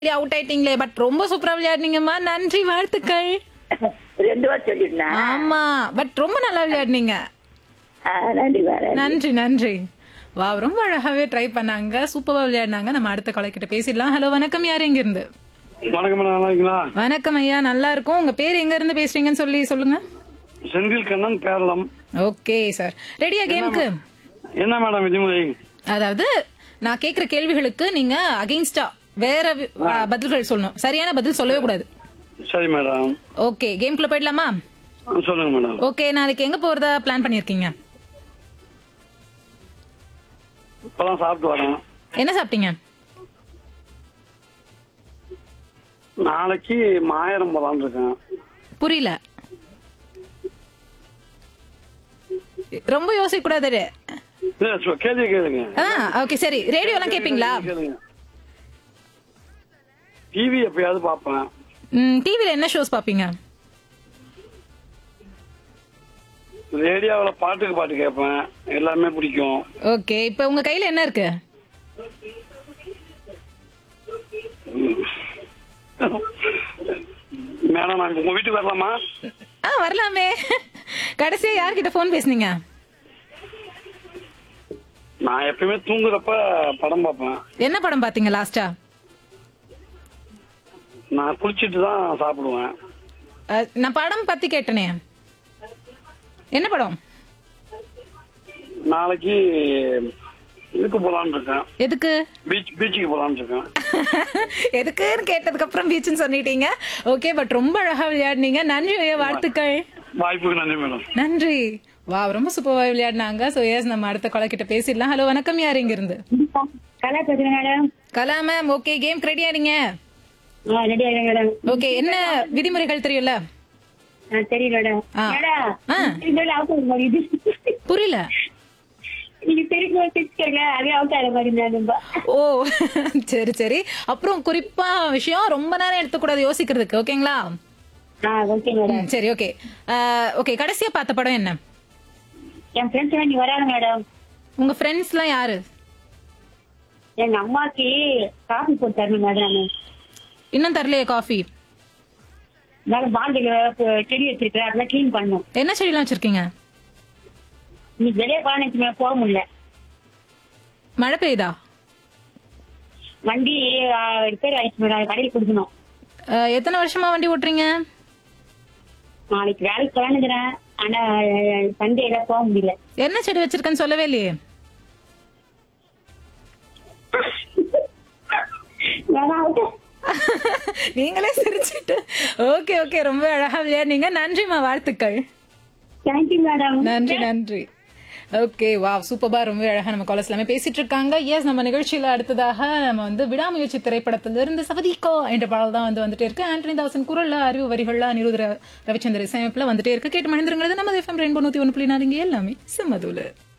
Out ஆயிட்டீங்களே but ரொம்ப சூப்பரா விளையாடுனீங்கம்மா நன்றி வாழ்த்துக்கள் ரெண்டு வாரம் சொல்லிருந்தேன் ஆமா பட் ரொம்ப நல்லா விளையாடுனீங்க நன்றி வேற நன்றி நன்றி வா ரொம்ப அழகாவே ட்ரை பண்ணாங்க சூப்பரா விளையாடினாங்க நம்ம அடுத்த காலை கிட்ட பேசிடலாம் ஹலோ வணக்கம் யார் எங்க இருந்து வணக்கம் மேடம் நல்லா இருக்கீங்களா வணக்கம் ஐயா நல்லா இருக்கும் உங்க பேர் எங்க இருந்து பேசுறீங்கன்னு சொல்லி சொல்லுங்க செந்தில் கண்ணன் கேரளம் ஓகே சார் ரெடியா கேமுக்கு என்ன மேடம் விதிமுறை அதாவது நான் கேக்குற கேள்விகளுக்கு நீங்க அகைன்ஸ்டா வேற வி- ஆ, பதில்கள் சொல்லணும் சரியான பதில் சொல்லவே கூடாது சரி மேடம் ஓகே கேம்குள்ள போயிடலாமா ஆ, சொல்லுங்க மேடம் ஓகே நாளைக்கு எங்க போறதா பிளான் பண்ணிருக்கீங்க இப்பதான் சாப்பிட்டு வரேன் என்ன சாப்பிட்டீங்க நாளைக்கு மாயிரம் போலான்னு இருக்கேன் புரியல ரொம்ப யோசிக்க கூடாது இல்ல, சொ- கேள்வி கேளுங்க ஆ ஓகே சரி ரேடியோ எல்லாம் கேப்பீங்களா கேளுங்க டிவி எப்பயாவது பாப்பேன் ம் டிவில என்ன ஷோஸ் பாப்பீங்க ரேடியோவில் பாட்டுக்கு பாட்டு கேட்பேன் எல்லாமே பிடிக்கும் ஓகே இப்போ உங்க கையில என்ன இருக்கு மேடம் நான் உங்க வீட்டுக்கு வரலாமா ஆ வரலாமே கடைசியா யார்கிட்ட ஃபோன் பேசுனீங்க நான் எப்பயுமே தூங்குறப்ப படம் பார்ப்பேன் என்ன படம் பாத்தீங்க லாஸ்டா நான் குளிச்சிட்டு தான் சாப்பிடுவேன் நான் படம் பத்தி கேட்டனே என்ன படம் நாளைக்கு இதுக்கு போலான்னு இருக்கேன் எதுக்கு பீச் பீச்சுக்கு போலான்னு இருக்கேன் எதுக்குன்னு கேட்டதுக்கு அப்புறம் பீச்சுன்னு சொல்லிட்டீங்க ஓகே பட் ரொம்ப அழகா விளையாடுனீங்க நன்றி ஐயா வாழ்த்துக்கள் வாய்ப்புக்கு நன்றி மேடம் நன்றி வா ரொம்ப சூப்பரா விளையாடினாங்க சோ எஸ் நம்ம அடுத்த கொலை கிட்ட பேசிடலாம் ஹலோ வணக்கம் யார் இங்க இருந்து கலா பேசுறேன் madam Kala ma'am okay game ரெடியா நீங்க ரெடி ஆகிறேன் மேடம் ஓகே என்ன விதிமுறைகள் தெரியும்ல தெரியும் மேடம் ஆ. மேடம் ஆ. இதோட அவுட் ஆகிற மாதிரி இது புரியல நீங்க தெரிஞ்சு தெரிஞ்சுக்கங்க அதே அவுட் ஆகிற மாதிரி மேடம் ஓ சரி சரி அப்புறம் குறிப்பா விஷயம் ரொம்ப நேரம் எடுத்துக்கூடாது யோசிக்கிறதுக்கு ஓகேங்களா ஆ ஓகே மேடம் ம், சரி ஓகே ஓகே கடைசியா பார்த்த படம் என்ன என் ஃப்ரெண்ட்ஸ் எல்லாம் நீ வராங்க மேடம் உங்க ஃப்ரெண்ட்ஸ்லாம் யாரு எங்க அம்மாக்கு காஃபி போட்டு தரணும் மேடம் இன்னும் தரலையே காஃபி மேடம் பாண்டில செடி வச்சிருக்கேன் அதெல்லாம் க்ளீன் பண்ணும் என்ன செடிலாம் வச்சிருக்கீங்க நீ வெளியே பானைக்கு போக முடியல மழை பெய்யுதா வண்டி ரிப்பேர் ஆயிடுச்சு மேடம் கடையில் கொடுக்கணும் அஹ், எத்தனை வருஷமா வண்டி ஓட்டுறீங்க நாளைக்கு வேலைக்கு போலான்னுக்கிறேன் ஆனா சண்டேல போக முடியல என்ன செடி வச்சிருக்கேன்னு சொல்லவே இல்லையே வேணா out. நீங்களே சிரிச்சிட்டு ஓகே ஓகே ரொம்ப அழகா விளையாடுனீங்க நன்றிமா வாழ்த்துக்கள் தேங்க்யூ மேடம் நன்றி நன்றி ஓகே வா சூப்பர்பா ரொம்ப அழகா நம்ம காலேஜ் எல்லாமே பேசிட்டு இருக்காங்க எஸ் நம்ம நிகழ்ச்சியில அடுத்ததாக நம்ம வந்து விடாமுயற்சி திரைப்படத்திலிருந்து சவதிக்கோ என்ற பாடல் தான் வந்து வந்துட்டே இருக்கு ஆண்டனி தாசன் குரல்ல அறிவு வரிகள்ல அனிருத் ர- ரவிச்சந்திர இசையமைப்புல வந்துட்டே இருக்கு கேட்டு மணிந்திருங்கிறது நம்ம எஃப்எம் ரெயின்போ நூத்தி ஒன்று புள்ளி நாலுங்க எல்லாமே சிம்மதுல